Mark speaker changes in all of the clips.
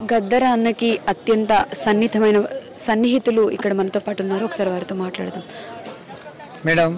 Speaker 1: గద్దర అన్నకి అత్యంత సన్నిహితమైన సన్నిహితులు ఇక్కడ మనతో పాటు ఉన్నారు ఒకసారి వారితో మాట్లాడదాం
Speaker 2: మేడం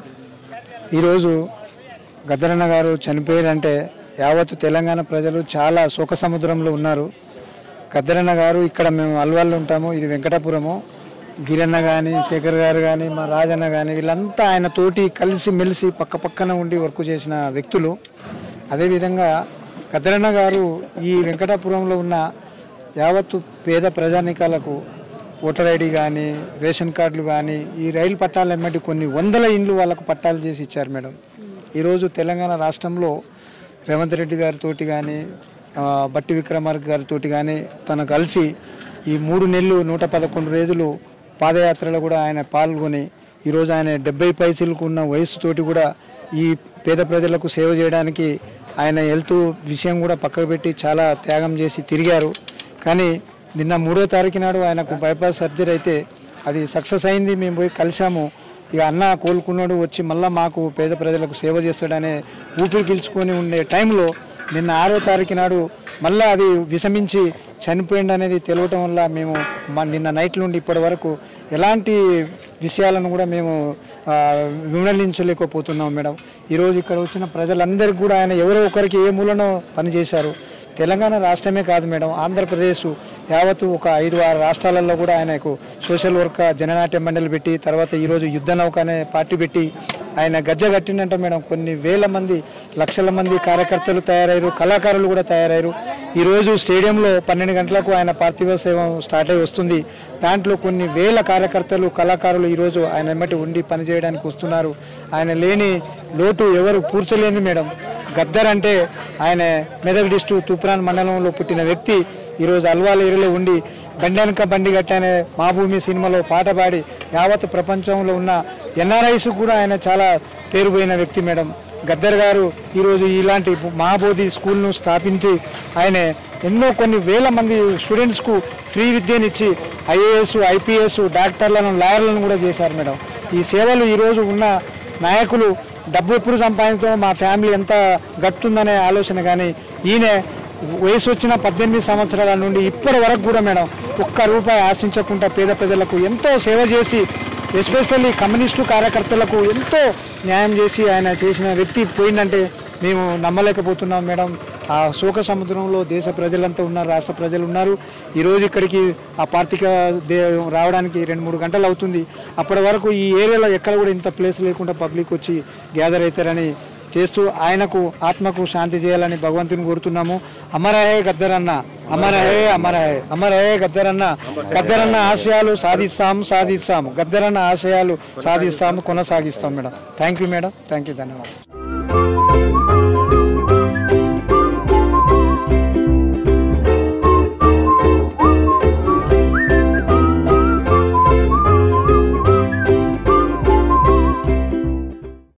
Speaker 2: ఈరోజు గద్దరన్న గారు చనిపోయారంటే యావత్తు తెలంగాణ ప్రజలు చాలా శోక సముద్రంలో ఉన్నారు గద్దరన్న గారు ఇక్కడ మేము అల్వాళ్ళు ఉంటాము ఇది వెంకటాపురము గిరన్న కానీ శేఖర్ గారు కానీ మా రాజన్న కానీ వీళ్ళంతా ఆయన తోటి కలిసి మెలిసి పక్క పక్కన ఉండి వర్క్ చేసిన వ్యక్తులు అదేవిధంగా గద్దరన్న గారు ఈ వెంకటాపురంలో ఉన్న యావత్తు పేద ప్రజానికాలకు ఓటర్ ఐడి కానీ రేషన్ కార్డులు కానీ ఈ రైలు పట్టాలు ఎమ్మటి కొన్ని వందల ఇండ్లు వాళ్ళకు పట్టాలు చేసి ఇచ్చారు మేడం ఈరోజు తెలంగాణ రాష్ట్రంలో రేవంత్ రెడ్డి గారితో కానీ ఆ, బట్టి విక్రమార్క గారితో కానీ తను కలిసి ఈ మూడు నెలలు నూట పదకొండు రోజులు పాదయాత్రలో కూడా ఆయన పాల్గొని ఈరోజు ఆయన డెబ్బై పైసలకు ఉన్న వయసుతోటి కూడా ఈ పేద ప్రజలకు సేవ చేయడానికి ఆయన హెల్త్ విషయం కూడా పక్కకు పెట్టి చాలా త్యాగం చేసి తిరిగారు కానీ నిన్న మూడో తారీఖు నాడు ఆయనకు బైపాస్ సర్జరీ అయితే అది సక్సెస్ అయింది మేము పోయి కలిసాము ఇక అన్న కోలుకున్నాడు వచ్చి మళ్ళీ మాకు పేద ప్రజలకు సేవ చేస్తాడనే ఊపిరి పీల్చుకొని ఉండే టైంలో నిన్న ఆరో తారీఖు నాడు మళ్ళీ అది విషమించి చనిపోయింది అనేది తెలియటం వల్ల మేము మా నిన్న నైట్ నుండి ఇప్పటి వరకు ఎలాంటి విషయాలను కూడా మేము ఆ, విమర్శించలేకపోతున్నాం మేడం ఈరోజు ఇక్కడ వచ్చిన ప్రజలందరికీ కూడా ఆయన ఎవరో ఒకరికి ఏ మూలనో పనిచేశారు తెలంగాణ రాష్ట్రమే కాదు మేడం ఆంధ్రప్రదేశ్ యావత్తు ఒక ఐదు ఆరు రాష్ట్రాలలో కూడా ఆయనకు సోషల్ వర్క్ జననాట్య మండలి పెట్టి తర్వాత ఈరోజు యుద్ధ నౌక అనే పార్టీ పెట్టి ఆయన గజ్జ కట్టిందంట మేడం కొన్ని వేల మంది లక్షల మంది కార్యకర్తలు తయారయ్యారు కళాకారులు కూడా తయారయ్యారు ఈరోజు స్టేడియంలో పన్నెండు గంటలకు ఆయన పార్థివ సేవ స్టార్ట్ అయి వస్తుంది దాంట్లో కొన్ని వేల కార్యకర్తలు కళాకారులు ఈరోజు ఆయన ఎమ్మటి ఉండి పనిచేయడానికి వస్తున్నారు ఆయన లేని లోటు ఎవరు పూడ్చలేని మేడం గద్దర్ అంటే ఆయన మెదక్ డిస్ట్రిక్ట్ తూప్రాన్ మండలంలో పుట్టిన వ్యక్తి ఈరోజు అల్వాల ఏరియాలో ఉండి బండెనక బండి గట్టానే మా భూమి సినిమాలో పాట పాడి యావత్ ప్రపంచంలో ఉన్న ఎన్ఆర్ఐస్ కూడా ఆయన చాలా పేరుపోయిన వ్యక్తి మేడం గద్దర్ గారు ఈరోజు ఇలాంటి మహాబోధి స్కూల్ను స్థాపించి ఆయన ఎన్నో కొన్ని వేల మంది స్టూడెంట్స్కు ఫ్రీ విద్యనిచ్చి ఐఏఎస్ ఐపీఎస్ డాక్టర్లను లాయర్లను కూడా చేశారు మేడం ఈ సేవలు ఈరోజు ఉన్న నాయకులు డబ్బు ఎప్పుడు సంపాదించడం మా ఫ్యామిలీ ఎంత గడుపుతుందనే ఆలోచన కానీ ఈయన వయసు వచ్చిన పద్దెనిమిది సంవత్సరాల నుండి ఇప్పటి వరకు కూడా మేడం ఒక్క రూపాయి ఆశించకుండా పేద ప్రజలకు ఎంతో సేవ చేసి ఎస్పెషల్లీ కమ్యూనిస్టు కార్యకర్తలకు ఎంతో న్యాయం చేసి ఆయన చేసిన వ్యక్తి పోయిందంటే మేము నమ్మలేకపోతున్నాం మేడం ఆ శోక సముద్రంలో దేశ ప్రజలంతా ఉన్నారు రాష్ట్ర ప్రజలు ఉన్నారు ఈరోజు ఇక్కడికి ఆ పార్థిక దే రావడానికి రెండు మూడు గంటలు అవుతుంది అప్పటి వరకు ఈ ఏరియాలో ఎక్కడ కూడా ఇంత ప్లేస్ లేకుండా పబ్లిక్ వచ్చి గ్యాదర్ అవుతారని చేస్తూ ఆయనకు ఆత్మకు శాంతి చేయాలని భగవంతుని కోరుతున్నాము అమరహే గద్దరన్న అమరహే అమరహే అమరహే గద్దరన్న గద్దరన్న ఆశయాలు సాధిస్తాం సాధిస్తాము గద్దరన్న ఆశయాలు సాధిస్తాము కొనసాగిస్తాం madam thank you madam thank you ధన్యవాదాలు